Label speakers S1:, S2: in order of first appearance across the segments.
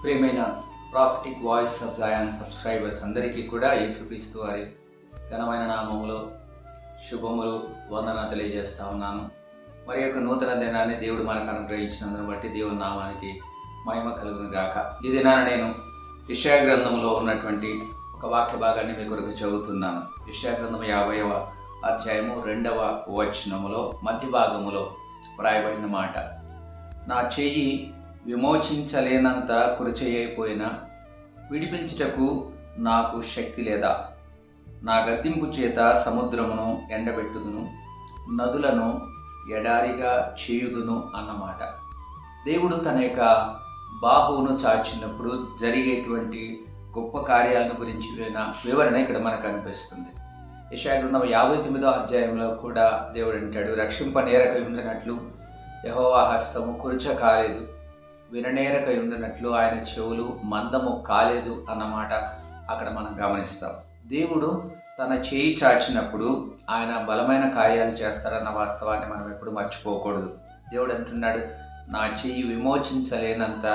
S1: ప్రియమైన prophetic voice of Zion subscribers అందరికీ కూడా యేసుక్రీస్తు వారి ఘనమైన నామములో శుభములు వందన తెలియజేస్తా ఉన్నాను మరి యొక్క నూతన దినాన్ని దేవుడు మనకు అనుగ్రహించినందును బట్టి దేవుని నామానికి మహిమ కలుగును గాక ఈ దినాన నేను విషయ గ్రంథంలో ఉన్నటువంటి ఒక వాక్య భాగాన్ని మీ కొరకు చదువుతున్నాను విషయ గ్రంథం యాభైవ అధ్యాయము రెండవ వచనములో మధ్య భాగములో వ్రాయబడిన మాట నా చెయ్యి విమోచించలేనంత కురచేయైపోయినా విడిపించుటకు నాకు శక్తి లేదా నా గద్దింపు చేత సముద్రమును ఎండబెట్టుదును నదులను ఎడారిగా చేయుదును అన్నమాట దేవుడు తన యొక్క బాహువును చాచినప్పుడు జరిగేటువంటి గొప్ప కార్యాలను గురించి వివరణ ఇక్కడ మనకు అనిపిస్తుంది యశాగ్రంథం యాభై తొమ్మిదో అధ్యాయంలో కూడా దేవుడు అంటాడు రక్షింప నేరక ఉండినట్లు యహోవా హస్తము కురుచ కాలేదు విననేరక ఉండినట్లు ఆయన చెవులు మందము కాలేదు అన్నమాట అక్కడ మనం గమనిస్తాం దేవుడు తన చేయి చాచినప్పుడు ఆయన బలమైన కార్యాలు చేస్తారన్న వాస్తవాన్ని మనం ఎప్పుడు మర్చిపోకూడదు దేవుడు అంటున్నాడు నా చెయ్యి విమోచించలేనంత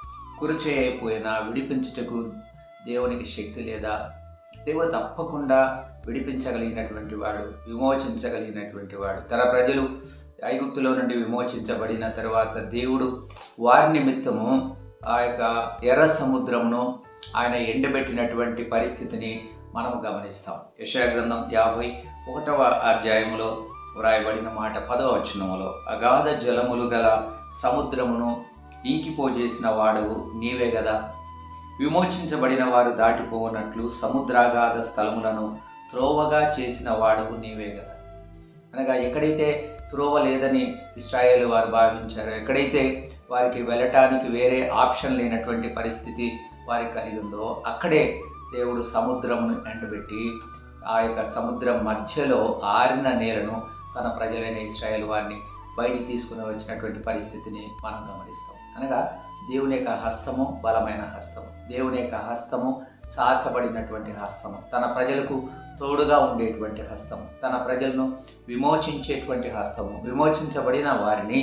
S1: కురచే అయిపోయినా విడిపించుటకు దేవునికి శక్తి లేదా దేవుడు తప్పకుండా విడిపించగలిగినటువంటి వాడు విమోచించగలిగినటువంటి వాడు తన ప్రజలు ఐగుప్తులో నుండి విమోచించబడిన తర్వాత దేవుడు వారి నిమిత్తము ఆ యొక్క ఎర్ర సముద్రమును ఆయన ఎండబెట్టినటువంటి పరిస్థితిని మనం గమనిస్తాం యశయ గ్రంథం యాభై ఒకటవ అధ్యాయంలో వ్రాయబడిన మాట పదవ వచనములో అగాధ జలములు గల సముద్రమును ఇంకిపోజేసిన వాడవు నీవే గదా విమోచించబడిన వారు దాటిపోనట్లు సముద్రాగాధ స్థలములను త్రోవగా చేసిన వాడవు నీవే కదా అనగా ఎక్కడైతే త్రోవ లేదని ఇస్రాయేల్ వారు భావించారో ఎక్కడైతే వారికి వెళ్ళటానికి వేరే ఆప్షన్ లేనటువంటి పరిస్థితి వారికి కలిగి ఉందో అక్కడే దేవుడు సముద్రమును ఎండబెట్టి ఆ యొక్క సముద్రం మధ్యలో ఆరిన నేలను తన ప్రజలైన ఇస్రాయేల్ వారిని బయటికి తీసుకుని వచ్చినటువంటి పరిస్థితిని మనం గమనిస్తాం అనగా దేవుని యొక్క హస్తము బలమైన హస్తము దేవుని యొక్క హస్తము చాచబడినటువంటి హస్తము తన ప్రజలకు తోడుగా ఉండేటువంటి హస్తము తన ప్రజలను విమోచించేటువంటి హస్తము విమోచించబడిన వారిని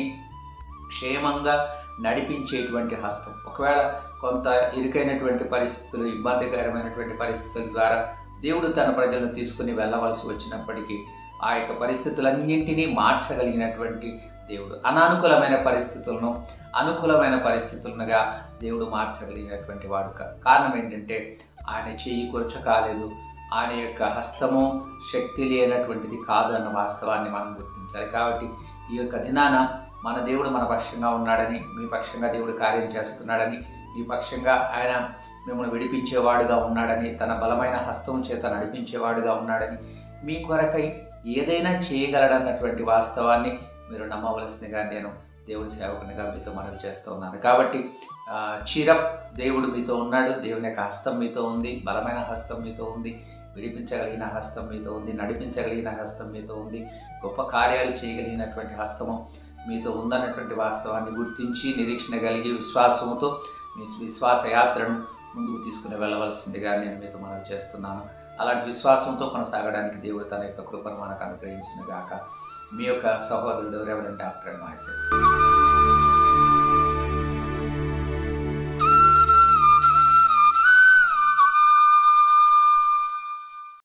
S1: క్షేమంగా నడిపించేటువంటి హస్తం ఒకవేళ కొంత ఇరుకైనటువంటి పరిస్థితులు ఇబ్బందికరమైనటువంటి పరిస్థితుల ద్వారా దేవుడు తన ప్రజలను తీసుకుని వెళ్ళవలసి వచ్చినప్పటికీ ఆ యొక్క పరిస్థితులన్నింటినీ మార్చగలిగినటువంటి దేవుడు అనానుకూలమైన పరిస్థితులను అనుకూలమైన పరిస్థితులుగా దేవుడు మార్చగలిగినటువంటి వాడు కారణం ఏంటంటే ఆయన చెయ్యి కూర్చ కాలేదు ఆయన యొక్క హస్తము శక్తి లేనటువంటిది కాదు అన్న వాస్తవాన్ని మనం గుర్తించాలి కాబట్టి ఈ యొక్క దినాన మన దేవుడు మన పక్షంగా ఉన్నాడని మీ పక్షంగా దేవుడు కార్యం చేస్తున్నాడని మీ పక్షంగా ఆయన మిమ్మల్ని విడిపించేవాడుగా ఉన్నాడని తన బలమైన హస్తం చేత నడిపించేవాడుగా ఉన్నాడని మీ కొరకై ఏదైనా చేయగలడన్నటువంటి వాస్తవాన్ని మీరు నమ్మవలసిందిగా నేను దేవుని సేవకునిగా మీతో మనవి చేస్తూ ఉన్నాను కాబట్టి చిరప్ దేవుడు మీతో ఉన్నాడు దేవుని యొక్క హస్తం మీతో ఉంది బలమైన హస్తం మీతో ఉంది విడిపించగలిగిన హస్తం మీతో ఉంది నడిపించగలిగిన హస్తం మీతో ఉంది గొప్ప కార్యాలు చేయగలిగినటువంటి హస్తము మీతో ఉందన్నటువంటి వాస్తవాన్ని గుర్తించి నిరీక్షణ కలిగి విశ్వాసంతో మీ విశ్వాస యాత్రను ముందుకు తీసుకుని వెళ్ళవలసిందిగా నేను మీతో మనవి చేస్తున్నాను అలాంటి విశ్వాసంతో కొనసాగడానికి దేవుడు తన యొక్క కృపను మనకు అనుగ్రహించిన గాక మీ యొక్క సహోదరుడు రెవరెంట్ డాక్టర్ మాయసేవ్